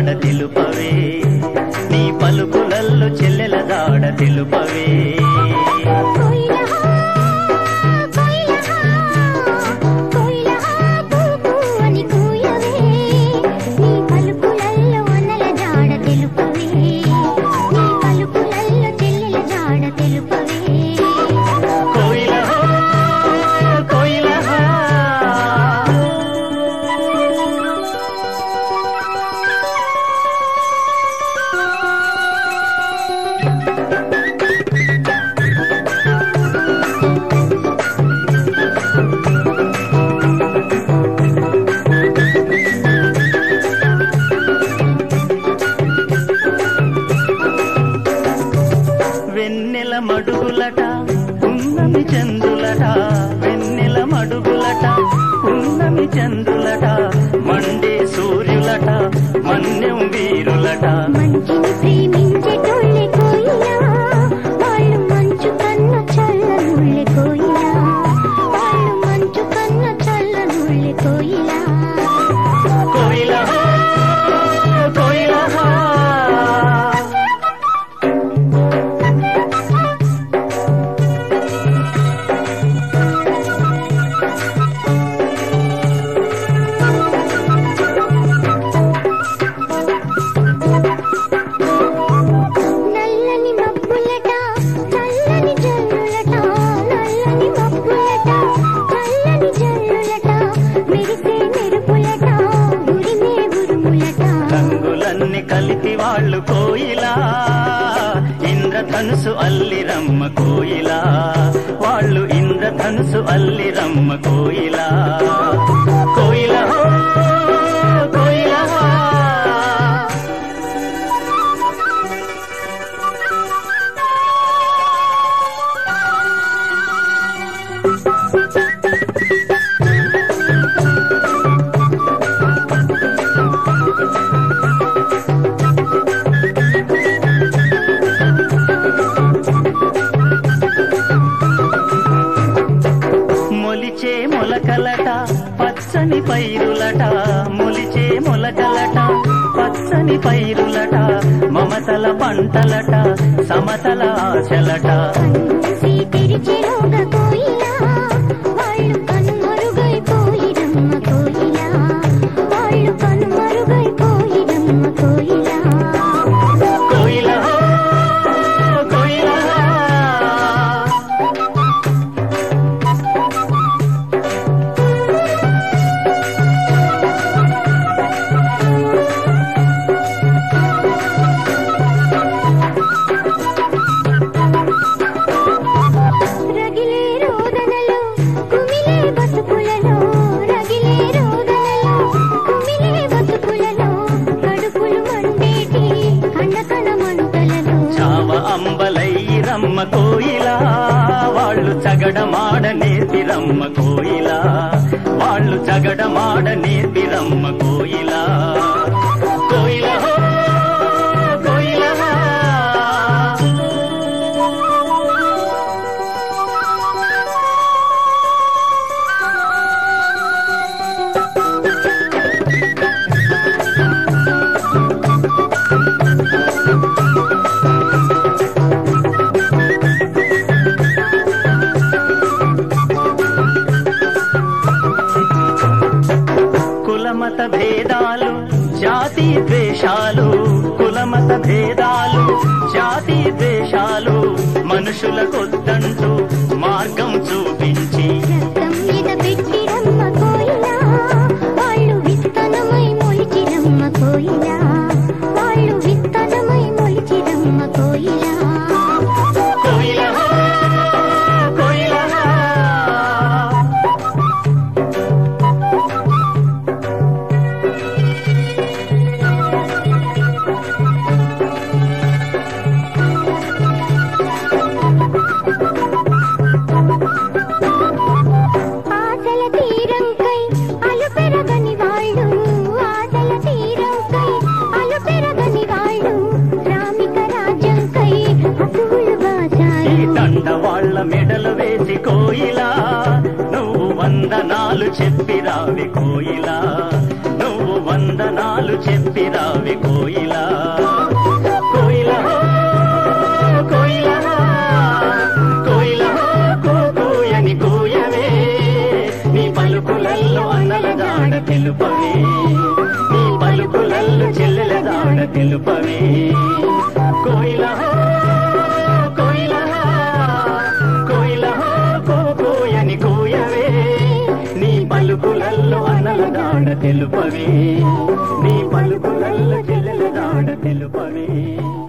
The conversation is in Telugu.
జాడ తెలుపవే నీ పలుకులల్లు చెల్లెల జాడ తెలుపవే కోయిలహా కోయిలహా కోయిలహా కూకు అని కూయవే నీ పలుకులల్లో వనల జాడ తెలుపవే నీ పలుకులల్లో చెల్లెల జాడ తెలుపవే కోయిలహో కోయిలహా వెన్నెల మడుగులట ఉన్నమి చంద్రులట వెన్నెల మడుగులట ఉన్నమి చంద్రులట మండే సూర్యులట మన్యం వీరులట మంచిని ప్రేమించేటోళ్ళే కోయిలా వాళ్ళు మంచు కన్న చల్లనుళ్ళే కోయిలా వాళ్ళు మంచు కన్న చల్లనుళ్ళే కోయిలా కోయిలహో కోయిలహో నల్లని మబ్బులట చల్లని జల్లులట నల్లని మబ్బులట చల్లని జల్లులట మెరిసే మెరుపులట ఉరిమే ఉరుములట రంగులన్నీ కలిపి వాళ్ళు కోయిలా ఇంద్రధనుసు అల్లిరమ్మ కోయిలా వాళ్ళు ఇంద్రధనుసు అల్లిరమ్మ కోయిలా కోయిల హో, కోయిల హో. మొలిచే మొలకలట పచ్చని పైరులట మొలిచే మొలకలట పచ్చని పైరులట మమతల పంటలట సమతల ఆశలట కన్నుసి తెరిచెలోగా కోయిలా వాళ్ళు కనుమరుగైపోయిరమ్మ కోయిలా వాళ్ళు కనుమరుగైపోయిరమ్మ కోయిలా కోయిల హో, కోయిల హో. రగిలే రోదనలో కుమిలే బతుకులలో రగిలే రోదనలో కుమిలే బతుకులలో కడుపులు మండేటి కణకణ మంటలలో చావ అంబలైరమ్మ కోయిలా వాళ్ళు చగడమాడ నేర్పిరమ్మ కోయిలా వాళ్ళు చగడమాడ నేర్పిరమ్మ కోయిలా కోయిల హో, కోయిల హో. కులమత భేదాలు జాతి ద్వేషాలు కులమత భేదాలు జాతి ద్వేషాలు మనుషులకొద్దంటూ మార్గం చూపించి రక్తం మీద పెట్టిరమ్మ కోయిలా వాళ్ళు విత్తనమై మొలిచిరమ్మ కోయిలా వాళ్ళు విత్తనమై మొలిచిరమ్మ కోయిలా కోయిల హో, కోయిల హో. ఆశల తీరంకై అలు పెరగని వాళ్ళు ఆశల తీరంకై అలు పెరగని వాళ్ళు రామిక రాజ్యంకై అసువులు ఈ బాచారు దండ వాళ్ళ మెడలు వేసి కోయిలా నువ్వు వందనాలు చెప్పిరావి కోయిలా నువ్వు వంద వందనాలు చెప్పి రావి కోయిలా కోయిలా హో, కోయిలా హో, కోయిలా హో, కూ కూయని కూయవే నీ పలుకులల్లో అన్నల దాడ తెలుపవే నీ పలుకులల్లో చెల్లెల దాడ తెలుపవే కోయిలా హో, కోయిలా హో, కోయిలా హో, కూ కూయని కూయవే నీ పలుకులల్లో అన్నల దాడ తెలుపవే నీ పలుకులల్లో చెల్లెల దాడ తెలుపవే